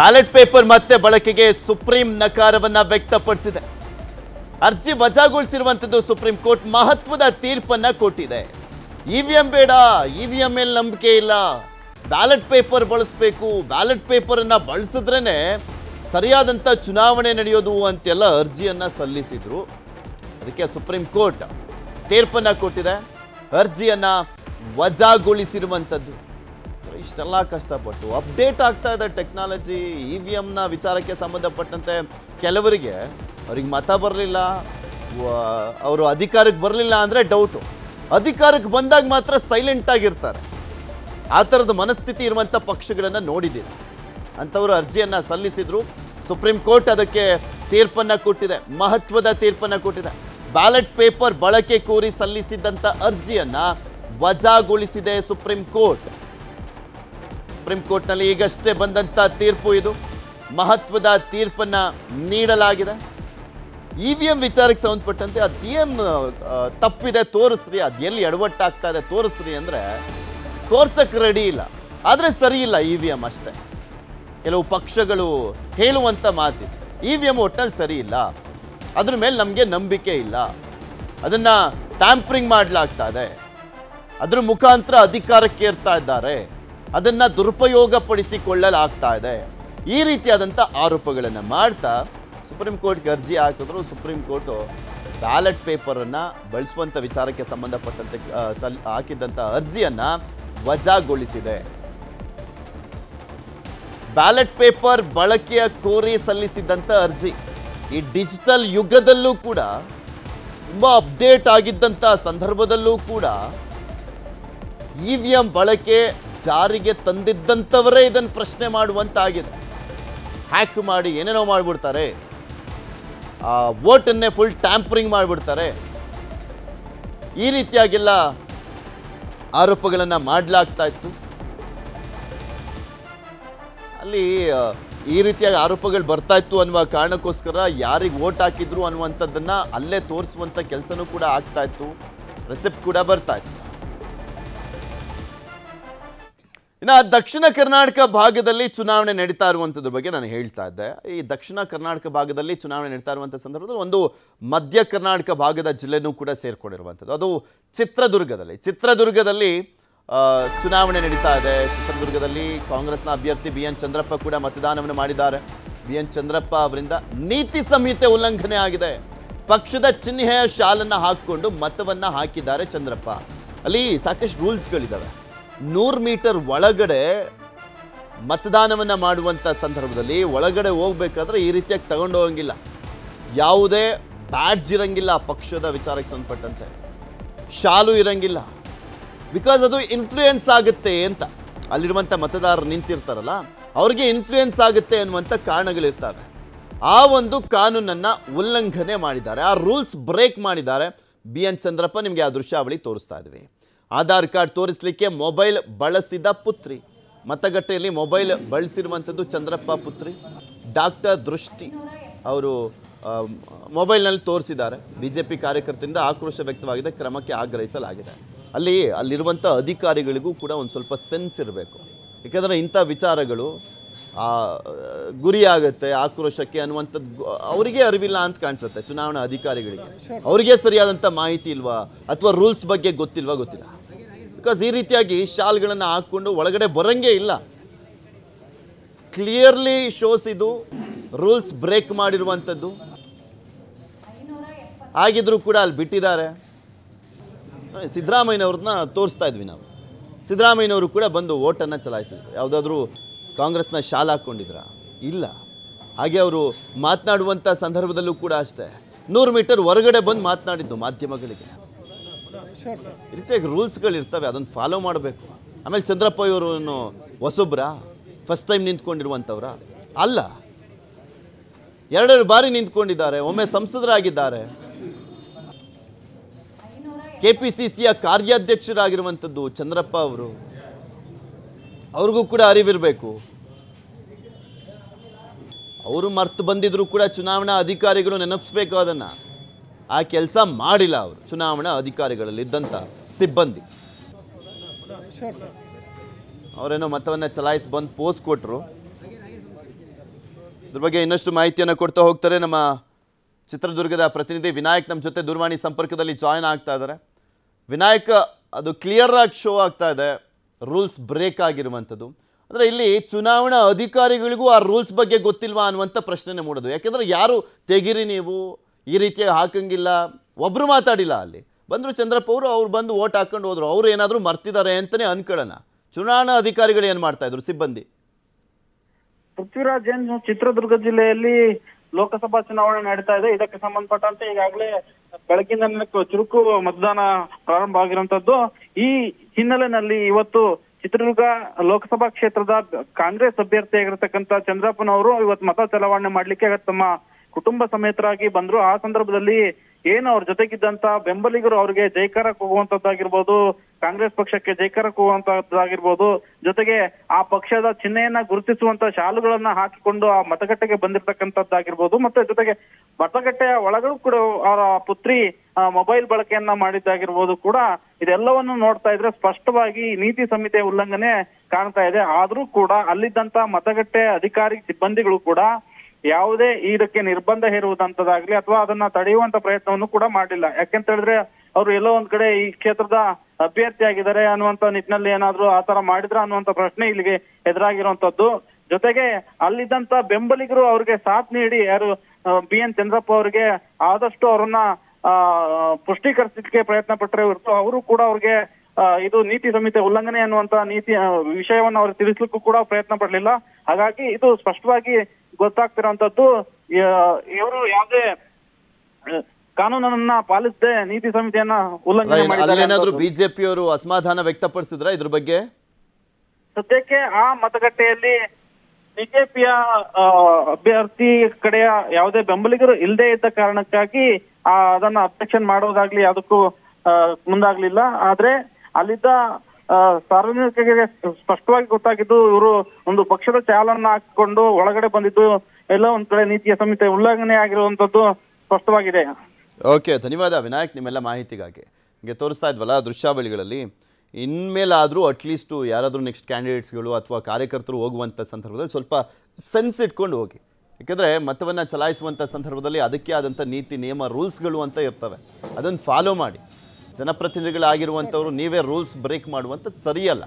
Ballot paper ಮತ್ತೆ ಬಳಕೆಗೆ supreme ನಕಾರವನ್ನ ವ್ಯಕ್ತಪಡಿಸಿದೆ ಅರ್ಜಿ ವಜಾಗೊಳಿಸಿರುವಂಥದ್ದು ಸುಪ್ರೀಂ ಕೋರ್ಟ್ ಮಹತ್ವದ ತೀರ್ಪನ್ನ ಕೊಟ್ಟಿದೆ ಇವಿಎಂ ಬೇಡ ಇವಿಎಂ ಮೇಲೆ ನಂಬಿಕೆ ಇಲ್ಲ ಬ್ಯಾಲೆಟ್ ಪೇಪರ್ ಬಳಸಬೇಕು ಬ್ಯಾಲೆಟ್ ಪೇಪರ್ ಅನ್ನ ಬಳಸಿದ್ರೇನೆ ಸರಿಯಾದಂಥ ಚುನಾವಣೆ ನಡೆಯೋದು ಅಂತೆಲ್ಲ ಅರ್ಜಿಯನ್ನ ಸಲ್ಲಿಸಿದ್ರು ಅದಕ್ಕೆ ಸುಪ್ರೀಂ ಕೋರ್ಟ್ ತೀರ್ಪನ್ನ ಕೊಟ್ಟಿದೆ ಅರ್ಜಿಯನ್ನ ವಜಾಗೊಳಿಸಿರುವಂಥದ್ದು ಇಷ್ಟೆಲ್ಲ ಕಷ್ಟಪಟ್ಟು ಅಪ್ಡೇಟ್ ಆಗ್ತಾ ಇದೆ ಟೆಕ್ನಾಲಜಿ ಇ ವಿ ಎಮ್ನ ವಿಚಾರಕ್ಕೆ ಸಂಬಂಧಪಟ್ಟಂತೆ ಕೆಲವರಿಗೆ ಅವ್ರಿಗೆ ಮತ ಬರಲಿಲ್ಲ ಅವರು ಅಧಿಕಾರಕ್ಕೆ ಬರಲಿಲ್ಲ ಅಂದರೆ ಡೌಟು ಅಧಿಕಾರಕ್ಕೆ ಬಂದಾಗ ಮಾತ್ರ ಸೈಲೆಂಟ್ ಆಗಿರ್ತಾರೆ ಆ ಥರದ ಮನಸ್ಥಿತಿ ಇರುವಂಥ ಪಕ್ಷಗಳನ್ನು ನೋಡಿದ್ದೀರಿ ಅಂಥವರು ಅರ್ಜಿಯನ್ನು ಸಲ್ಲಿಸಿದ್ರು ಸುಪ್ರೀಂ ಕೋರ್ಟ್ ಅದಕ್ಕೆ ತೀರ್ಪನ್ನು ಕೊಟ್ಟಿದೆ ಮಹತ್ವದ ತೀರ್ಪನ್ನು ಕೊಟ್ಟಿದೆ ಬ್ಯಾಲೆಟ್ ಪೇಪರ್ ಬಳಕೆ ಕೋರಿ ಸಲ್ಲಿಸಿದ್ದಂಥ ಅರ್ಜಿಯನ್ನು ವಜಾಗೊಳಿಸಿದೆ ಸುಪ್ರೀಂ ಕೋರ್ಟ್ ಸುಪ್ರೀಂ ಕೋರ್ಟ್ನಲ್ಲಿ ಈಗಷ್ಟೇ ಬಂದಂಥ ತೀರ್ಪು ಇದು ಮಹತ್ವದ ತೀರ್ಪನ್ನ ನೀಡಲಾಗಿದೆ ಇ ವಿ ಎಂ ವಿಚಾರಕ್ಕೆ ಸಂಬಂಧಪಟ್ಟಂತೆ ಅದೇನು ಆ, ತಪ್ಪಿದೆ ತೋರಿಸ್ರಿ ಅದು ಎಲ್ಲಿ ಎಡವಟ್ಟಾಗ್ತಾ ಇದೆ ತೋರಿಸ್ರಿ ಅಂದರೆ ತೋರ್ಸಕ್ಕೆ ರೆಡಿ ಇಲ್ಲ ಆದರೆ ಸರಿ ಇಲ್ಲ ಇ ವಿ ಎಮ್ ಅಷ್ಟೇ ಕೆಲವು ಪಕ್ಷಗಳು ಹೇಳುವಂಥ ಮಾತಿದೆ ಇ ವಿ ಎಮ್ ಒಟ್ಟಿನಲ್ಲಿ ಸರಿ ಇಲ್ಲ ಅದ್ರ ಮೇಲೆ ನಮಗೆ ನಂಬಿಕೆ ಇಲ್ಲ ಅದನ್ನು ಟ್ಯಾಂಪ್ರಿಂಗ್ ಮಾಡಲಾಗ್ತಾ ಇದೆ ಅದ್ರ ಮುಖಾಂತರ ಅಧಿಕಾರಕ್ಕೆ ಏರ್ತಾ ಇದ್ದಾರೆ ಅದನ್ನ ದುರುಪಯೋಗ ಪಡಿಸಿಕೊಳ್ಳಲಾಗ್ತಾ ಇದೆ ಈ ರೀತಿಯಾದಂಥ ಆರೋಪಗಳನ್ನು ಮಾಡ್ತಾ ಸುಪ್ರೀಂ ಕೋರ್ಟ್ಗೆ ಅರ್ಜಿ ಹಾಕಿದ್ರು ಸುಪ್ರೀಂ ಕೋರ್ಟು ಬ್ಯಾಲೆಟ್ ಪೇಪರನ್ನು ಬಳಸುವಂಥ ವಿಚಾರಕ್ಕೆ ಸಂಬಂಧಪಟ್ಟಂತೆ ಆ, ಸಲ್ ಹಾಕಿದ್ದಂಥ ಅರ್ಜಿಯನ್ನು ವಜಾಗೊಳಿಸಿದೆ ಬ್ಯಾಲೆಟ್ ಪೇಪರ್ ಬಳಕೆಯ ಕೋರಿ ಸಲ್ಲಿಸಿದ್ದಂಥ ಅರ್ಜಿ ಈ ಡಿಜಿಟಲ್ ಯುಗದಲ್ಲೂ ಕೂಡ ತುಂಬ ಅಪ್ಡೇಟ್ ಆಗಿದ್ದಂಥ ಸಂದರ್ಭದಲ್ಲೂ ಕೂಡ ಇ ವಿ ಎಂ ಬಳಕೆ ಜಾರಿಗೆ ತಂದಿದ್ದಂಥವರೇ ಇದನ್ನು ಪ್ರಶ್ನೆ ಮಾಡುವಂತಾಗಿದೆ ಹ್ಯಾಕ್ ಮಾಡಿ ಏನೇನೋ ಮಾಡಿಬಿಡ್ತಾರೆ ಆ ವೋಟನ್ನೇ ಫುಲ್ ಟ್ಯಾಂಪರಿಂಗ್ ಮಾಡಿಬಿಡ್ತಾರೆ ಈ ರೀತಿಯಾಗೆಲ್ಲ ಆರೋಪಗಳನ್ನು ಮಾಡಲಾಗ್ತಾ ಇತ್ತು ಅಲ್ಲಿ ಆ, ಈ ರೀತಿಯಾಗಿ ಆರೋಪಗಳು ಬರ್ತಾ ಇತ್ತು ಅನ್ನುವ ಕಾರಣಕ್ಕೋಸ್ಕರ ಯಾರಿಗೆ ವೋಟ್ ಹಾಕಿದ್ರು ಅನ್ನುವಂಥದ್ದನ್ನ ಅಲ್ಲೇ ತೋರಿಸುವಂಥ ಕೆಲಸನೂ ಕೂಡ ಆಗ್ತಾ ಇತ್ತು ರೆಸಿಪ್ಟ್ ಕೂಡ ಬರ್ತಾ ಇತ್ತು ಇನ್ನು ದಕ್ಷಿಣ ಕರ್ನಾಟಕ ಭಾಗದಲ್ಲಿ ಚುನಾವಣೆ ನಡೀತಾ ಇರುವಂಥದ್ರ ಬಗ್ಗೆ ನಾನು ಹೇಳ್ತಾ ಇದ್ದೆ ಈ ದಕ್ಷಿಣ ಕರ್ನಾಟಕ ಭಾಗದಲ್ಲಿ ಚುನಾವಣೆ ನಡೀತಾ ಇರುವಂಥ ಸಂದರ್ಭದಲ್ಲಿ ಒಂದು ಮಧ್ಯ ಕರ್ನಾಟಕ ಭಾಗದ ಜಿಲ್ಲೆನೂ ಕೂಡ ಸೇರ್ಕೊಂಡಿರುವಂಥದ್ದು ಅದು ಚಿತ್ರದುರ್ಗದಲ್ಲಿ ಚಿತ್ರದುರ್ಗದಲ್ಲಿ ಆ, ಚುನಾವಣೆ ನಡೀತಾ ಇದೆ ಚಿತ್ರದುರ್ಗದಲ್ಲಿ ಕಾಂಗ್ರೆಸ್ನ ಅಭ್ಯರ್ಥಿ ಬಿ ಎನ್ ಚಂದ್ರಪ್ಪ ಕೂಡ ಮತದಾನವನ್ನು ಮಾಡಿದ್ದಾರೆ ಬಿ ಎನ್ ಚಂದ್ರಪ್ಪ ಅವರಿಂದ ನೀತಿ ಸಂಹಿತೆ ಉಲ್ಲಂಘನೆ ಆಗಿದೆ ಪಕ್ಷದ ಚಿಹ್ನೆಯ ಶಾಲನ್ನು ಹಾಕಿಕೊಂಡು ಮತವನ್ನು ಹಾಕಿದ್ದಾರೆ ಚಂದ್ರಪ್ಪ ಅಲ್ಲಿ ಸಾಕಷ್ಟು ರೂಲ್ಸ್ಗಳಿದ್ದಾವೆ ನೂರು ಮೀಟರ್ ಒಳಗಡೆ ಮತದಾನವನ್ನು ಮಾಡುವಂಥ ಸಂದರ್ಭದಲ್ಲಿ ಒಳಗಡೆ ಹೋಗ್ಬೇಕಾದ್ರೆ ಈ ರೀತಿಯಾಗಿ ತಗೊಂಡು ಹೋಗಂಗಿಲ್ಲ ಯಾವುದೇ ಬ್ಯಾಡ್ಜ್ ಇರಂಗಿಲ್ಲ ಆ ಪಕ್ಷದ ವಿಚಾರಕ್ಕೆ ಸಂಬಂಧಪಟ್ಟಂತೆ ಶಾಲು ಇರಂಗಿಲ್ಲ ಬಿಕಾಸ್ ಅದು ಇನ್ಫ್ಲೂಯೆನ್ಸ್ ಆಗುತ್ತೆ ಅಂತ ಅಲ್ಲಿರುವಂಥ ಮತದಾರರು ನಿಂತಿರ್ತಾರಲ್ಲ ಅವ್ರಿಗೆ ಇನ್ಫ್ಲೂಯೆನ್ಸ್ ಆಗುತ್ತೆ ಅನ್ನುವಂಥ ಕಾರಣಗಳಿರ್ತವೆ ಆ ಒಂದು ಕಾನೂನನ್ನು ಉಲ್ಲಂಘನೆ ಮಾಡಿದ್ದಾರೆ ಆ ರೂಲ್ಸ್ ಬ್ರೇಕ್ ಮಾಡಿದ್ದಾರೆ ಬಿ ಎನ್ ಚಂದ್ರಪ್ಪ ನಿಮಗೆ ಆ ದೃಶ್ಯಾವಳಿ ತೋರಿಸ್ತಾ ಇದ್ವಿ ಆಧಾರ್ ಕಾರ್ಡ್ ತೋರಿಸಲಿಕ್ಕೆ ಮೊಬೈಲ್ ಬಳಸಿದ ಪುತ್ರಿ ಮತಗಟ್ಟೆಯಲ್ಲಿ ಮೊಬೈಲ್ ಬಳಸಿರುವಂಥದ್ದು ಚಂದ್ರಪ್ಪ ಪುತ್ರಿ ಡಾಕ್ಟರ್ ದೃಷ್ಟಿ ಅವರು ಆ, ಮೊಬೈಲ್ನಲ್ಲಿ ತೋರಿಸಿದ್ದಾರೆ ಬಿ ಜೆ ಪಿ ಕಾರ್ಯಕರ್ತರಿಂದ ಆಕ್ರೋಶ ವ್ಯಕ್ತವಾಗಿದೆ ಕ್ರಮಕ್ಕೆ ಆಗ್ರಹಿಸಲಾಗಿದೆ ಅಲ್ಲಿ ಅಲ್ಲಿರುವಂಥ ಅಧಿಕಾರಿಗಳಿಗೂ ಕೂಡ ಒಂದು ಸ್ವಲ್ಪ ಸೆನ್ಸ್ ಇರಬೇಕು ಯಾಕಂದರೆ ಇಂಥ ವಿಚಾರಗಳು ಆ, ಗುರಿಯಾಗುತ್ತೆ ಆಕ್ರೋಶಕ್ಕೆ ಅನ್ನುವಂಥದ್ದು ಗು- ಅವರಿಗೆ ಅರಿವಿಲ್ಲ ಅಂತ ಕಾಣಿಸುತ್ತೆ ಚುನಾವಣಾ ಅಧಿಕಾರಿಗಳಿಗೆ ಅವರಿಗೆ ಸರಿಯಾದಂಥ ಮಾಹಿತಿ ಇಲ್ವಾ ಅಥವಾ ರೂಲ್ಸ್ ಬಗ್ಗೆ ಗೊತ್ತಿಲ್ವಾ ಗೊತ್ತಿಲ್ಲ ಬಿಕಾಸ್ ಈ ರೀತಿಯಾಗಿ ಶಾಲ್ಗಳನ್ನು ಹಾಕ್ಕೊಂಡು ಒಳಗಡೆ ಬರಂಗೇ ಇಲ್ಲ ಕ್ಲಿಯರ್ಲಿ ಶೋಸ್ ಇದು ರೂಲ್ಸ್ ಬ್ರೇಕ್ ಮಾಡಿರುವಂಥದ್ದು ಆಗಿದ್ರೂ ಕೂಡ ಅಲ್ಲಿ ಬಿಟ್ಟಿದ್ದಾರೆ ನೋಡಿ, ಸಿದ್ದರಾಮಯ್ಯನವ್ರನ್ನ ತೋರಿಸ್ತಾ ಇದ್ವಿ ನಾವು ಸಿದ್ದರಾಮಯ್ಯನವರು ಕೂಡ ಬಂದು ಓಟನ್ನು ಚಲಾಯಿಸಿದ್ರು ಯಾವುದಾದ್ರೂ ಕಾಂಗ್ರೆಸ್ನ ಶಾಲೆ ಹಾಕ್ಕೊಂಡಿದ್ರ ಇಲ್ಲ ಹಾಗೆ ಅವರು ಮಾತನಾಡುವಂಥ ಸಂದರ್ಭದಲ್ಲೂ ಕೂಡ ಅಷ್ಟೇ ನೂರು ಮೀಟರ್ ಹೊರಗಡೆ ಬಂದು ಮಾತನಾಡಿದ್ದು ಮಾಧ್ಯಮಗಳಿಗೆ ಈ ರೀತಿಯಾಗಿ ರೂಲ್ಸ್ಗಳು ಇರ್ತವೆ ಅದನ್ನು ಫಾಲೋ ಮಾಡಬೇಕು ಆಮೇಲೆ ಚಂದ್ರಪ್ಪ ಇವರು ಹೊಸೊಬ್ರಾ ಫಸ್ಟ್ ಟೈಮ್ ನಿಂತ್ಕೊಂಡಿರುವಂಥವ್ರ ಅಲ್ಲ ಎರಡೆರಡು ಬಾರಿ ನಿಂತ್ಕೊಂಡಿದ್ದಾರೆ ಒಮ್ಮೆ ಸಂಸದರಾಗಿದ್ದಾರೆ ಕೆ ಪಿ ಸಿ ಸಿಯ ಕಾರ್ಯಾಧ್ಯಕ್ಷರಾಗಿರುವಂಥದ್ದು ಚಂದ್ರಪ್ಪ ಅವರು ಅವ್ರಿಗೂ ಕೂಡ ಅರಿವಿರಬೇಕು ಅವರು ಮರ್ತು ಬಂದಿದ್ರು ಕೂಡ ಚುನಾವಣಾ ಅಧಿಕಾರಿಗಳು ನೆನಪಿಸ್ಬೇಕು ಅದನ್ನು ಆ ಕೆಲಸ ಮಾಡಿಲ್ಲ ಅವರು ಚುನಾವಣಾ ಅಧಿಕಾರಿಗಳಲ್ಲಿ ಇದ್ದಂಥ ಸಿಬ್ಬಂದಿ ಅವರೇನೋ ಮತವನ್ನು ಚಲಾಯಿಸಿ ಬಂದು ಪೋಸ್ ಕೊಟ್ಟರು ಇದ್ರ ಬಗ್ಗೆ ಇನ್ನಷ್ಟು ಮಾಹಿತಿಯನ್ನು ಕೊಡ್ತಾ ಹೋಗ್ತಾರೆ ನಮ್ಮ ಚಿತ್ರದುರ್ಗದ ಪ್ರತಿನಿಧಿ ವಿನಾಯಕ್ ನಮ್ಮ ಜೊತೆ ದೂರವಾಣಿ ಸಂಪರ್ಕದಲ್ಲಿ ಜಾಯ್ನ್ ಆಗ್ತಾ ಇದ್ದಾರೆ ವಿನಾಯಕ್ ಅದು ಕ್ಲಿಯರ್ ಆಗಿ ಶೋ ಆಗ್ತಾ ಇದೆ ರೂಲ್ಸ್ ಬ್ರೇಕ್ ಆಗಿರುವಂಥದ್ದು ಅಂದರೆ ಇಲ್ಲಿ ಚುನಾವಣಾ ಅಧಿಕಾರಿಗಳಿಗೂ ಆ ರೂಲ್ಸ್ ಬಗ್ಗೆ ಗೊತ್ತಿಲ್ವಾ ಅನ್ನುವಂಥ ಪ್ರಶ್ನೆನೇ ಮೂಡೋದು ಯಾಕೆಂದರೆ ಯಾರು ತೆಗಿರಿ ನೀವು ಈ ರೀತಿಯಾಗಿ ಹಾಕಂಗಿಲ್ಲ ಒಬ್ಬರು ಮಾತಾಡಿಲ್ಲ ಅಲ್ಲಿ ಬಂದರು ಚಂದ್ರಪ್ಪ ಅವರು ಅವ್ರು ಬಂದು ಓಟ್ ಹಾಕೊಂಡು ಹೋದ್ರು ಅವ್ರು ಏನಾದರೂ ಮರ್ತಿದ್ದಾರೆ ಅಂತಲೇ ಅನ್ಕೊಳ್ಳೋಣ ಚುನಾವಣಾ ಅಧಿಕಾರಿಗಳು ಏನು ಮಾಡ್ತಾ ಇದ್ರು ಸಿಬ್ಬಂದಿ ಪೃಥ್ವಿರಾಜ್ ಏನ್ ಚಿತ್ರದುರ್ಗ ಜಿಲ್ಲೆಯಲ್ಲಿ ಲೋಕಸಭಾ ಚುನಾವಣೆ ನಡೀತಾ ಇದೆ ಇದಕ್ಕೆ ಸಂಬಂಧಪಟ್ಟಂತೆ ಈಗಾಗಲೇ ಬೆಳಗಿನ ಚುರುಕು ಮತದಾನ ಪ್ರಾರಂಭ ಆಗಿರುವಂತದ್ದು ಈ ಹಿನ್ನೆಲೆಯಲ್ಲಿ ಇವತ್ತು ಚಿತ್ರದುರ್ಗ ಲೋಕಸಭಾ ಕ್ಷೇತ್ರದ ಕಾಂಗ್ರೆಸ್ ಅಭ್ಯರ್ಥಿಯಾಗಿರ್ತಕ್ಕಂಥ ಚಂದ್ರಪ್ಪನವರು ಇವತ್ತು ಮತ ಚಲಾವಣೆ ಮಾಡ್ಲಿಕ್ಕೆ ತಮ್ಮ ಕುಟುಂಬ ಸಮೇತರಾಗಿ ಬಂದ್ರು ಆ ಸಂದರ್ಭದಲ್ಲಿ ಏನು ಅವ್ರ ಜೊತೆಗಿದ್ದಂತ ಬೆಂಬಲಿಗರು ಅವ್ರಿಗೆ ಜೈಕಾರ ಕೂಗುವಂತದ್ದಾಗಿರ್ಬೋದು ಕಾಂಗ್ರೆಸ್ ಪಕ್ಷಕ್ಕೆ ಜೈಕಾರ ಕೂಗುವಂತದ್ದಾಗಿರ್ಬೋದು ಜೊತೆಗೆ ಆ ಪಕ್ಷದ ಚಿಹ್ನೆಯನ್ನ ಗುರುತಿಸುವಂತ ಶಾಲುಗಳನ್ನ ಹಾಕಿಕೊಂಡು ಆ ಮತಗಟ್ಟೆಗೆ ಬಂದಿರತಕ್ಕಂಥದ್ದಾಗಿರ್ಬೋದು ಮತ್ತೆ ಜೊತೆಗೆ ಮತಗಟ್ಟೆಯ ಒಳಗೂ ಕೂಡ ಅವರ ಪುತ್ರಿ ಆ, ಮೊಬೈಲ್ ಬಳಕೆಯನ್ನ ಮಾಡಿದ್ದಾಗಿರ್ಬೋದು ಕೂಡ ಇದೆಲ್ಲವನ್ನು ನೋಡ್ತಾ ಇದ್ರೆ ಸ್ಪಷ್ಟವಾಗಿ ನೀತಿ ಸಂಹಿತೆ ಉಲ್ಲಂಘನೆ ಕಾಣ್ತಾ ಇದೆ ಆದ್ರೂ ಕೂಡ ಅಲ್ಲಿದ್ದಂತ ಮತಗಟ್ಟೆ ಅಧಿಕಾರಿ ಸಿಬ್ಬಂದಿಗಳು ಕೂಡ ಯಾವುದೇ ಇದಕ್ಕೆ ನಿರ್ಬಂಧ ಹೇರುವುದಂತದಾಗ್ಲಿ ಅಥವಾ ಅದನ್ನ ತಡೆಯುವಂತ ಪ್ರಯತ್ನವನ್ನು ಕೂಡ ಮಾಡಿಲ್ಲ ಯಾಕೆಂತ ಹೇಳಿದ್ರೆ ಅವರು ಎಲ್ಲೋ ಒಂದ್ ಕಡೆ ಈ ಕ್ಷೇತ್ರದ ಅಭ್ಯರ್ಥಿ ಆಗಿದ್ದಾರೆ ಅನ್ನುವಂತ ನಿಟ್ಟಿನಲ್ಲಿ ಏನಾದ್ರು ಆ ತರ ಮಾಡಿದ್ರ ಅನ್ನುವಂತ ಪ್ರಶ್ನೆ ಇಲ್ಲಿಗೆ ಎದುರಾಗಿರುವಂತದ್ದು ಜೊತೆಗೆ ಅಲ್ಲಿದ್ದಂತ ಬೆಂಬಲಿಗರು ಅವ್ರಿಗೆ ಸಾಥ್ ನೀಡಿ ಯಾರು ಬಿ ಎನ್ ಚಂದ್ರಪ್ಪ ಅವರಿಗೆ ಆದಷ್ಟು ಅವರನ್ನ ಆ ಪುಷ್ಟೀಕರಿಸಲಿಕ್ಕೆ ಪ್ರಯತ್ನ ಪಟ್ಟರೆ ಹೊರತು ಅವರು ಕೂಡ ಅವ್ರಿಗೆ ಆ, ಇದು ನೀತಿ ಸಂಹಿತೆ ಉಲ್ಲಂಘನೆ ಅನ್ನುವಂತ ನೀತಿ ಆ, ವಿಷಯವನ್ನ ಅವ್ರು ತಿಳಿಸ್ಲಿಕ್ಕೂ ಕೂಡ ಪ್ರಯತ್ನ ಪಡಲಿಲ್ಲ ಹಾಗಾಗಿ ಇದು ಸ್ಪಷ್ಟವಾಗಿ ಗೊತ್ತಾಗ್ತಿರೋಂಥದ್ದು ಇವರು ಯಾವುದೇ ಆ, ಕಾನೂನನ್ನ ಪಾಲಿಸದೆ ನೀತಿ ಸಂಹಿತೆಯನ್ನ ಉಲ್ಲಂಘನೆ ಮಾಡಿದ್ದಾರೆ ಅಲ್ಲೇನಾದ್ರೂ ಅನ್ನೋದು. ಬಿಜೆಪಿಯವರು ಅಸಮಾಧಾನ ವ್ಯಕ್ತಪಡಿಸಿದ್ರ ಇದ್ರ ಬಗ್ಗೆ ಸದ್ಯಕ್ಕೆ ಆ ಮತಗಟ್ಟೆಯಲ್ಲಿ ಬಿಜೆಪಿಯ ಅಭ್ಯರ್ಥಿ ಕಡೆಯ ಯಾವುದೇ ಬೆಂಬಲಿಗರು ಇಲ್ಲದೆ ಇದ್ದ ಕಾರಣಕ್ಕಾಗಿ ಆ, ಅದನ್ನ ಅಬ್ಜೆಕ್ಷನ್ ಮಾಡೋದಾಗ್ಲಿ ಯಾವುದಕ್ಕೂ ಆ, ಮುಂದಾಗ್ಲಿಲ್ಲ ಆದ್ರೆ ಅಲ್ಲಿದ್ದ ಆ, ಸಾರ್ವಜನಿಕರಿಗೆ ಸ್ಪಷ್ಟವಾಗಿ ಗೊತ್ತಾಗಿದ್ದು ಇವರು ಒಂದು ಪಕ್ಷದ ಚಾಲನ್ನ ಹಾಕಿಕೊಂಡು ಒಳಗಡೆ ಬಂದಿದ್ದು ಎಲ್ಲ ಒಂದ್ ಕಡೆ ನೀತಿಯ ಸಂಹಿತೆ ಉಲ್ಲಂಘನೆ ಆಗಿರುವಂತದ್ದು ಸ್ಪಷ್ಟವಾಗಿದೆ ಓಕೆ ಧನ್ಯವಾದ ವಿನಾಯಕ್ ನಿಮ್ಮೆಲ್ಲ ಮಾಹಿತಿಗಾಗಿ ಹೀಗೆ ತೋರಿಸ್ತಾ ಇದ್ವಲ್ಲ ದೃಶ್ಯಾವಳಿಗಳಲ್ಲಿ ಇನ್ಮೇಲಾದರೂ ಅಟ್ಲೀಸ್ಟು ಯಾರಾದರೂ ನೆಕ್ಸ್ಟ್ ಕ್ಯಾಂಡಿಡೇಟ್ಸ್ಗಳು ಅಥವಾ ಕಾರ್ಯಕರ್ತರು ಹೋಗುವಂಥ ಸಂದರ್ಭದಲ್ಲಿ ಸ್ವಲ್ಪ ಸೆನ್ಸ್ ಇಟ್ಕೊಂಡು ಹೋಗಿ ಯಾಕೆಂದರೆ ಮತವನ್ನು ಚಲಾಯಿಸುವಂಥ ಸಂದರ್ಭದಲ್ಲಿ ಅದಕ್ಕೆ ಆದಂಥ ನೀತಿ ನಿಯಮ ರೂಲ್ಸ್ಗಳು ಅಂತ ಇರ್ತವೆ ಅದನ್ನು ಫಾಲೋ ಮಾಡಿ ಜನಪ್ರತಿನಿಧಿಗಳಾಗಿರುವಂಥವ್ರು ನೀವೇ ರೂಲ್ಸ್ ಬ್ರೇಕ್ ಮಾಡುವಂಥದ್ದು ಸರಿಯಲ್ಲ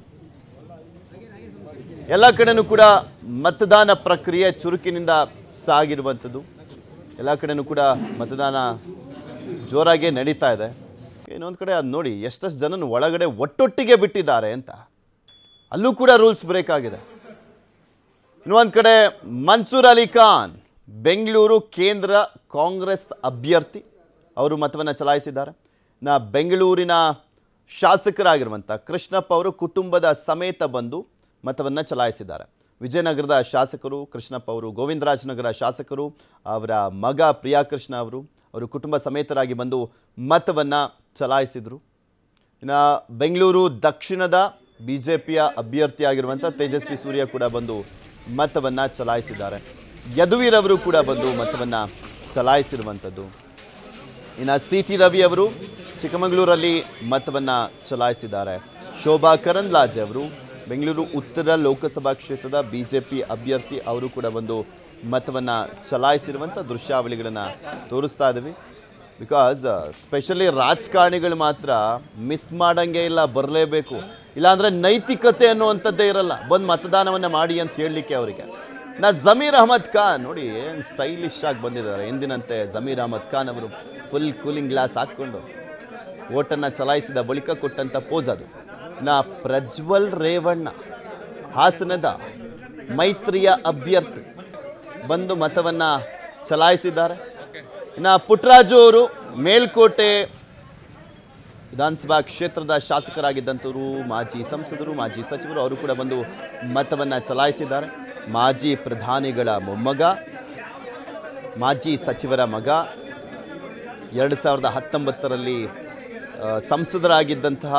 ಎಲ್ಲ ಕಡೆನೂ ಕೂಡ ಮತದಾನ ಪ್ರಕ್ರಿಯೆ ಚುರುಕಿನಿಂದ ಸಾಗಿರುವಂಥದ್ದು ಎಲ್ಲ ಕಡೆನೂ ಕೂಡ ಮತದಾನ ಜೋರಾಗೇ ನಡೀತಾ ಇದೆ ಇನ್ನೊಂದು ಕಡೆ ಅದು ನೋಡಿ ಎಷ್ಟಷ್ಟು ಜನನ ಒಳಗಡೆ ಒಟ್ಟೊಟ್ಟಿಗೆ ಬಿಟ್ಟಿದ್ದಾರೆ ಅಂತ ಅಲ್ಲೂ ಕೂಡ ರೂಲ್ಸ್ ಬ್ರೇಕ್ ಆಗಿದೆ ಇನ್ನೊಂದು ಕಡೆ ಮನ್ಸೂರ್ ಅಲಿ ಖಾನ್ ಬೆಂಗಳೂರು ಕೇಂದ್ರ ಕಾಂಗ್ರೆಸ್ ಅಭ್ಯರ್ಥಿ ಅವರು ಮತವನ್ನು ಚಲಾಯಿಸಿದ್ದಾರೆ ನಾ ಬೆಂಗಳೂರಿನ ಶಾಸಕರಾಗಿರುವಂಥ ಕೃಷ್ಣಪ್ಪ ಅವರು ಕುಟುಂಬದ ಸಮೇತ ಬಂದು ಮತವನ್ನು ಚಲಾಯಿಸಿದ್ದಾರೆ ವಿಜಯನಗರದ ಶಾಸಕರು ಕೃಷ್ಣಪ್ಪ ಅವರು ಗೋವಿಂದರಾಜನಗರ ಶಾಸಕರು ಅವರ ಮಗ ಪ್ರಿಯಾಕೃಷ್ಣ ಅವರು ಅವರು ಕುಟುಂಬ ಸಮೇತರಾಗಿ ಬಂದು ಮತವನ್ನು ಚಲಾಯಿಸಿದರು ಇನ್ನು ಬೆಂಗಳೂರು ದಕ್ಷಿಣದ ಬಿ ಜೆ ಪಿಯ ಅಭ್ಯರ್ಥಿಯಾಗಿರುವಂಥ ತೇಜಸ್ವಿ ಸೂರ್ಯ ಕೂಡ ಬಂದು ಮತವನ್ನು ಚಲಾಯಿಸಿದ್ದಾರೆ ಯದುವೀರವರು ಕೂಡ ಬಂದು ಮತವನ್ನು ಚಲಾಯಿಸಿರುವಂಥದ್ದು ಇನ್ನು ಸಿ ಟಿ ರವಿ ಅವರು ಚಿಕ್ಕಮಗಳೂರಲ್ಲಿ ಮತವನ್ನು ಚಲಾಯಿಸಿದ್ದಾರೆ ಶೋಭಾ ಕರಂದ್ಲಾಜೆ ಅವರು ಬೆಂಗಳೂರು ಉತ್ತರ ಲೋಕಸಭಾ ಕ್ಷೇತ್ರದ ಬಿ ಜೆ ಪಿ ಅಭ್ಯರ್ಥಿ ಅವರು ಕೂಡ ಒಂದು ಮತವನ್ನು ಚಲಾಯಿಸಿರುವಂಥ ದೃಶ್ಯಾವಳಿಗಳನ್ನು ತೋರಿಸ್ತಾ ಇದ್ದೀವಿ ಬಿಕಾಸ್ ಸ್ಪೆಷಲಿ ರಾಜಕಾರಣಿಗಳು ಮಾತ್ರ ಮಿಸ್ ಮಾಡಂಗೆ ಇಲ್ಲ ಬರಲೇಬೇಕು ಇಲ್ಲಾಂದರೆ ನೈತಿಕತೆ ಅನ್ನುವಂಥದ್ದೇ ಇರಲ್ಲ ಬಂದು ಮತದಾನವನ್ನು ಮಾಡಿ ಅಂತ ಹೇಳಲಿಕ್ಕೆ ಅವರಿಗೆ ನಾ ಜಮೀರ್ ಅಹಮದ್ ಖಾನ್ ನೋಡಿ ಏನು ಸ್ಟೈಲಿಶ್ ಆಗಿ ಬಂದಿದ್ದಾರೆ ಎಂದಿನಂತೆ ಜಮೀರ್ ಅಹಮದ್ ಖಾನ್ ಅವರು ಫುಲ್ ಕೂಲಿಂಗ್ ಗ್ಲಾಸ್ ಹಾಕ್ಕೊಂಡು ಓಟನ್ನು ಚಲಾಯಿಸಿದ ಬಳಿಕ ಕೊಟ್ಟಂಥ ಪೋಸ್ ಅದು ನಾ ಪ್ರಜ್ವಲ್ ರೇವಣ್ಣ ಹಾಸನದ ಮೈತ್ರಿಯ ಅಭ್ಯರ್ಥಿ ಬಂದು ಮತವನ್ನು ಚಲಾಯಿಸಿದ್ದಾರೆ ಇನ್ನು ಪುಟ್ಟರಾಜು ಅವರು ಮೇಲ್ಕೋಟೆ ವಿಧಾನಸಭಾ ಕ್ಷೇತ್ರದ ಶಾಸಕರಾಗಿದ್ದಂಥವರು ಮಾಜಿ ಸಂಸದರು ಮಾಜಿ ಸಚಿವರು ಅವರು ಕೂಡ ಬಂದು ಮತವನ್ನು ಚಲಾಯಿಸಿದ್ದಾರೆ ಮಾಜಿ ಪ್ರಧಾನಿಗಳ ಮೊಮ್ಮಗ ಮಾಜಿ ಸಚಿವರ ಮಗ ಎರಡು ಸಾವಿರದ ಹತ್ತೊಂಬತ್ತರಲ್ಲಿ ಆ, ಸಂಸದರಾಗಿದ್ದಂತಹ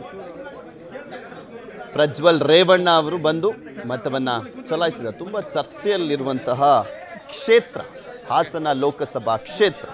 ಪ್ರಜ್ವಲ್ ರೇವಣ್ಣ ಅವರು ಬಂದು ಮತವನ್ನು ಚಲಾಯಿಸಿದ್ದಾರೆ ತುಂಬ ಚರ್ಚೆಯಲ್ಲಿರುವಂತಹ ಕ್ಷೇತ್ರ ಹಾಸನ ಲೋಕಸಭಾ ಕ್ಷೇತ್ರ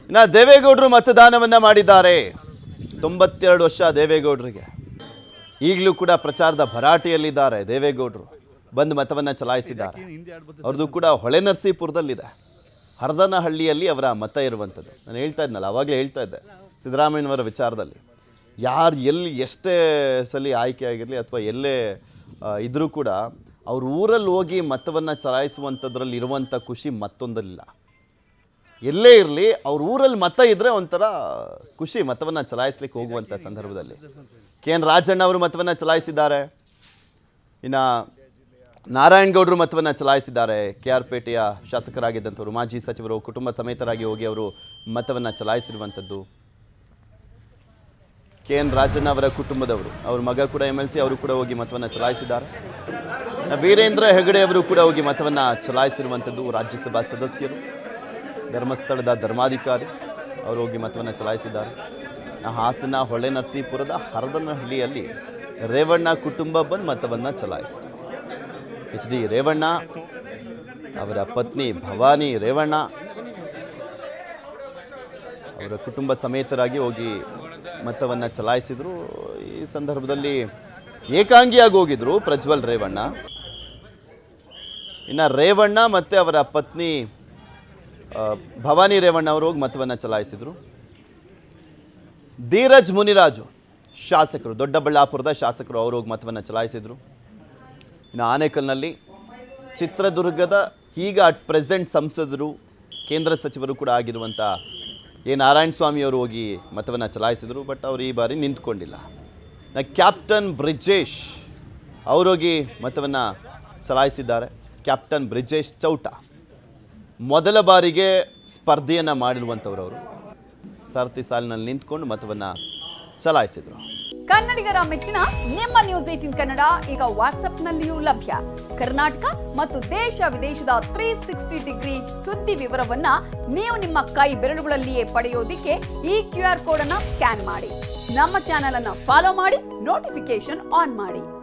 ಇನ್ನು ದೇವೇಗೌಡರು ಮತದಾನವನ್ನ ಮಾಡಿದ್ದಾರೆ ತೊಂಬತ್ತೆರಡು ವರ್ಷ ದೇವೇಗೌಡರಿಗೆ ಈಗಲೂ ಕೂಡ ಪ್ರಚಾರದ ಭರಾಟೆಯಲ್ಲಿದ್ದಾರೆ ದೇವೇಗೌಡರು ಬಂದು ಮತವನ್ನು ಚಲಾಯಿಸಿದ್ದಾರೆ ಅವ್ರದ್ದು ಕೂಡ ಹೊಳೆನರಸೀಪುರದಲ್ಲಿದೆ ಹರದನಹಳ್ಳಿಯಲ್ಲಿ ಅವರ ಮತ ಇರುವಂಥದ್ದು ನಾನು ಹೇಳ್ತಾ ಇದ್ನಲ್ಲ ಅವಾಗಲೇ ಹೇಳ್ತಾ ಇದ್ದೆ ಸಿದ್ದರಾಮಯ್ಯನವರ ವಿಚಾರದಲ್ಲಿ ಯಾರು ಎಲ್ಲಿ ಎಷ್ಟೇ ಸಲ ಆಯ್ಕೆ ಆಗಿರಲಿ ಅಥವಾ ಎಲ್ಲೇ ಆ, ಇದ್ರೂ ಕೂಡ ಅವ್ರ ಊರಲ್ಲಿ ಹೋಗಿ ಮತವನ್ನು ಚಲಾಯಿಸುವಂಥದ್ರಲ್ಲಿ ಇರುವಂಥ ಖುಷಿ ಮತ್ತೊಂದಲ್ಲಿಲ್ಲ ಎಲ್ಲೇ ಇರಲಿ ಅವ್ರ ಊರಲ್ಲಿ ಮತ ಇದ್ದರೆ ಒಂಥರ ಖುಷಿ ಮತವನ್ನು ಚಲಾಯಿಸ್ಲಿಕ್ಕೆ ಹೋಗುವಂಥ ಸಂದರ್ಭದಲ್ಲಿ ಕೆ ಎನ್ ರಾಜಣ್ಣ ಅವರು ಮತವನ್ನು ಚಲಾಯಿಸಿದ್ದಾರೆ ಇನ್ನು ನಾರಾಯಣಗೌಡರು ಮತವನ್ನು ಚಲಾಯಿಸಿದ್ದಾರೆ ಕೆ ಆರ್ ಪೇಟೆಯ ಶಾಸಕರಾಗಿದ್ದಂಥವ್ರು ಮಾಜಿ ಸಚಿವರು ಕುಟುಂಬ ಸಮೇತರಾಗಿ ಹೋಗಿ ಅವರು ಮತವನ್ನು ಚಲಾಯಿಸಿರುವಂಥದ್ದು ಕೆ ಎನ್ ರಾಜಣ್ಣ ಅವರ ಕುಟುಂಬದವರು ಅವ್ರ ಮಗ ಕೂಡ ಎಮ್ ಎಲ್ ಸಿ ಅವರು ಕೂಡ ಹೋಗಿ ಮತವನ್ನು ಚಲಾಯಿಸಿದ್ದಾರೆ ಇನ್ನು ವೀರೇಂದ್ರ ಹೆಗಡೆ ಅವರು ಕೂಡ ಹೋಗಿ ಮತವನ್ನು ಚಲಾಯಿಸಿರುವಂಥದ್ದು ರಾಜ್ಯಸಭಾ ಸದಸ್ಯರು ಧರ್ಮಸ್ಥಳದ ಧರ್ಮಾಧಿಕಾರಿ ಅವರು ಹೋಗಿ ಮತವನ್ನು ಚಲಾಯಿಸಿದ್ದಾರೆ ಇನ್ನು ಹಾಸನ ಹೊಳೆ ನರಸೀಪುರದ ಹರದನಹಳ್ಳಿಯಲ್ಲಿ ರೇವಣ್ಣ ಕುಟುಂಬ ಬಂದು ಮತವನ್ನು ಚಲಾಯಿಸಿತು ಎಚ್ ಡಿ ರೇವಣ್ಣ ಅವರ ಪತ್ನಿ ಭವಾನಿ ರೇವಣ್ಣ ಅವರ ಕುಟುಂಬ ಸಮೇತರಾಗಿ ಹೋಗಿ ಮತವನ್ನು ಚಲಾಯಿಸಿದ್ರು ಈ ಸಂದರ್ಭದಲ್ಲಿ ಏಕಾಂಗಿಯಾಗಿ ಹೋಗಿದ್ರು ಪ್ರಜ್ವಲ್ ರೇವಣ್ಣ ಇನ್ನು ರೇವಣ್ಣ ಮತ್ತು ಅವರ ಪತ್ನಿ ಆ, ಭವಾನಿ ರೇವಣ್ಣ ಅವರು ಹೋಗಿ ಮತವನ್ನು ಚಲಾಯಿಸಿದರು ಧೀರಜ್ ಮುನಿರಾಜು ಶಾಸಕರು ದೊಡ್ಡಬಳ್ಳಾಪುರದ ಶಾಸಕರು ಅವರು ಹೋಗಿ ಮತವನ್ನು ಚಲಾಯಿಸಿದರು ಇನ್ನು ಆನೇಕಲ್ನಲ್ಲಿ ಚಿತ್ರದುರ್ಗದ ಈಗ ಅಟ್ ಪ್ರೆಸೆಂಟ್ ಸಂಸದರು ಕೇಂದ್ರ ಸಚಿವರು ಕೂಡ ಆಗಿರುವಂಥ ಎ ನಾರಾಯಣ ಸ್ವಾಮಿ ಅವರು ಹೋಗಿ ಮತವನ್ನು ಚಲಾಯಿಸಿದರು ಬಟ್ ಅವರು ಈ ಬಾರಿ ನಿಂತ್ಕೊಂಡಿಲ್ಲ ನ ಕ್ಯಾಪ್ಟನ್ ಬ್ರಿಜೇಶ್ ಅವರೋಗಿ ಮತವನ್ನು ಚಲಾಯಿಸಿದ್ದಾರೆ ಕ್ಯಾಪ್ಟನ್ ಬ್ರಿಜೇಶ್ ಚೌಟ ಮೊದಲ ಬಾರಿಗೆ ಸ್ಪರ್ಧೆಯನ್ನು ಮಾಡಿರುವಂಥವ್ರು ಅವರು ಸಾರಥಿ ಸಾಲಿನಲ್ಲಿ ನಿಂತ್ಕೊಂಡು ಮತವನ್ನು ಚಲಾಯಿಸಿದರು ಕನ್ನಡಿಗರ ಮೆಚ್ಚಿನ ನಿಮ್ಮ ನ್ಯೂಸ್ ಏಟಿನ್ ಕನ್ನಡ ಈಗ ವಾಟ್ಸ್ಆಪ್ನಲ್ಲಿಯೂ ಲಭ್ಯ ಕರ್ನಾಟಕ ಮತ್ತು ದೇಶ ವಿದೇಶದ ತ್ರೀ ಸಿಕ್ಸ್ಟಿ ಡಿಗ್ರಿ ಸುದ್ದಿ ವಿವರವನ್ನ ನೀವು ನಿಮ್ಮ ಕೈ ಬೆರಳುಗಳಲ್ಲಿಯೇ ಪಡೆಯೋದಿಕ್ಕೆ ಈ ಕ್ಯೂ ಆರ್ ಕೋಡ್ ಅನ್ನ ಸ್ಕ್ಯಾನ್ ಮಾಡಿ ನಮ್ಮ ಚಾನೆಲ್ ಅನ್ನ ಫಾಲೋ ಮಾಡಿ ನೋಟಿಫಿಕೇಶನ್ ಆನ್ ಮಾಡಿ